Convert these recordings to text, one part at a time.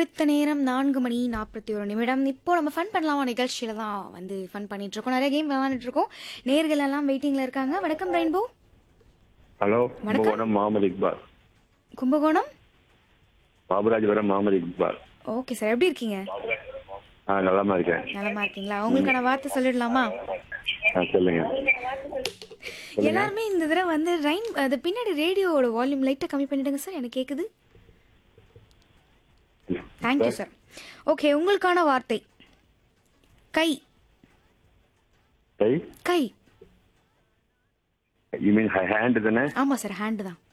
குறித்த நேரம் நான்கு மணி நாற்பத்தி ஒரு நிமிடம் இப்போ நம்ம ஃபன் பண்ணலாமா நிகழ்ச்சியில தான் வந்து ஃபன் பண்ணிட்டு இருக்கோம் நிறைய கேம் விளையாண்டுட்டு இருக்கோம் நேர்கள் எல்லாம் வெயிட்டிங்ல இருக்காங்க வணக்கம் rainbow hello Kumbakonam Mohammed Iqbal Kumbakonam Baburajapuram Mohammed Iqbal okay sir எப்படி இருக்கீங்க ஆ நலமா இருக்கேன் நலமா இருக்கீங்களா உங்களுக்கான வார்த்தை சொல்லிடலாமா ஆ சொல்லுங்க எல்லாருமே இந்த தடவை வந்து ரைன் அது பின்னாடி ரேடியோவோட வால்யூம் லைட்டா கம்மி பண்ணிடுங்க சார் எனக்கு கேக்குது தேங்க்யூ சார் ஓகே உங்களுக்கான வார்த்தை கை கை கை யூ மீன் ஹேண்ட் தானே ஆமா சார் ஹேண்ட் தான்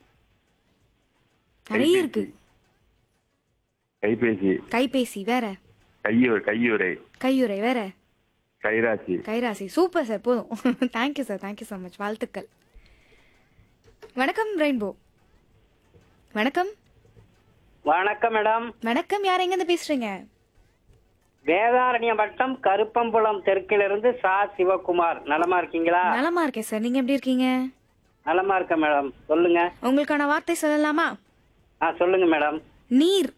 நிறைய இருக்கு கைபேசி கைபேசி வேற கையுறை கையுறை கையுறை வேற கைராசி கைராசி சூப்பர் சார் போதும் thank you sir thank you so much வாழ்த்துக்கள் வணக்கம் ரெயின்போ வணக்கம் வணக்கம் மேடம் வணக்கம் யார் எங்கேருந்து பேசுறீங்க வேதாரண்யம் வட்டம் கருப்பம்புலம் தெற்கிலிருந்து சா சிவகுமார் நலமா இருக்கீங்களா நலமா இருக்கேன் சார் நீங்க எப்படி இருக்கீங்க நலமா இருக்கேன் மேடம் சொல்லுங்க உங்களுக்கான வார்த்தை சொல்லலாமா ஆ சொல்லுங்க மேடம் நீர்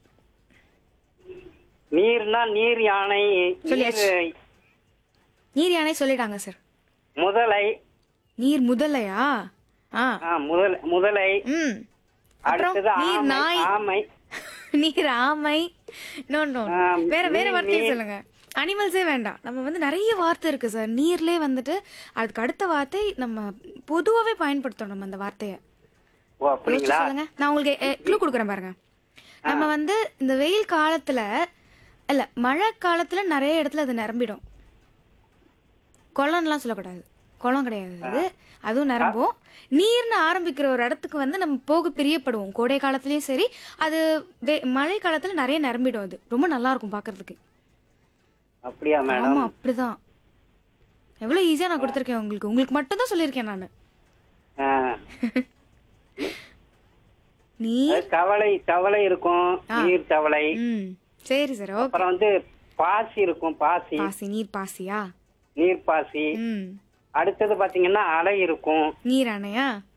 நீர்னா நீர் யானை சொல்லியாச்சு. நீர் நீர் யானை சொல்லிட்டாங்க சார் முதலை நீர் முதலையா ஆ ஆ, முதல் முதலை ம் அப்புறம் அடுத்தது நீர் ஆமை நாய் ஆமை நீர் ஆமை நோ நோ ஆ, வேற வேற நீர், வார்த்தையை நீர். சொல்லுங்க அனிமல்ஸே வேண்டாம் நம்ம வந்து நிறைய வார்த்தை இருக்கு சார் நீர்லே வந்துட்டு அதுக்கு அடுத்த வார்த்தை நம்ம பொதுவாவே பயன்படுத்தணும் நம்ம அந்த வார்த்தையை ஓ அப்படிங்களா சொல்லுங்க நான் உங்களுக்கு க்ளூ கொடுக்குறேன் பாருங்க நம்ம வந்து இந்த வெயில் காலத்துல இல்ல மழை காலத்துல நிறைய இடத்துல அது நிரம்பிடும் குளம்லாம் சொல்லக்கூடாது குளம் கிடையாது அது அதுவும் நிரம்பும் நீர்னு ஆரம்பிக்கிற ஒரு இடத்துக்கு வந்து நம்ம போக பிரியப்படுவோம் கோடை காலத்துலயும் சரி அது வெ- மழை காலத்துல நிறைய நிரம்பிடும் அது ரொம்ப நல்லா இருக்கும் பாக்குறதுக்கு அப்படியா மேடம் ஆமா அப்படிதான் எவ்வளவு ஈஸியா நான் கொடுத்துருக்கேன் உங்களுக்கு உங்களுக்கு மட்டும் தான் சொல்லியிருக்கேன் நான் ஆ, நீர் அது தவளை தவளை இருக்கும் நீர் தவளை ம் சரி சார் ஓகே அப்புறம் வந்து பாசி இருக்கும் பாசி பாசி நீர் பாசியா நீர் பாசி ம் அடுத்தது பாத்தீங்கன்னா அலை இருக்கும் நீர் அணையா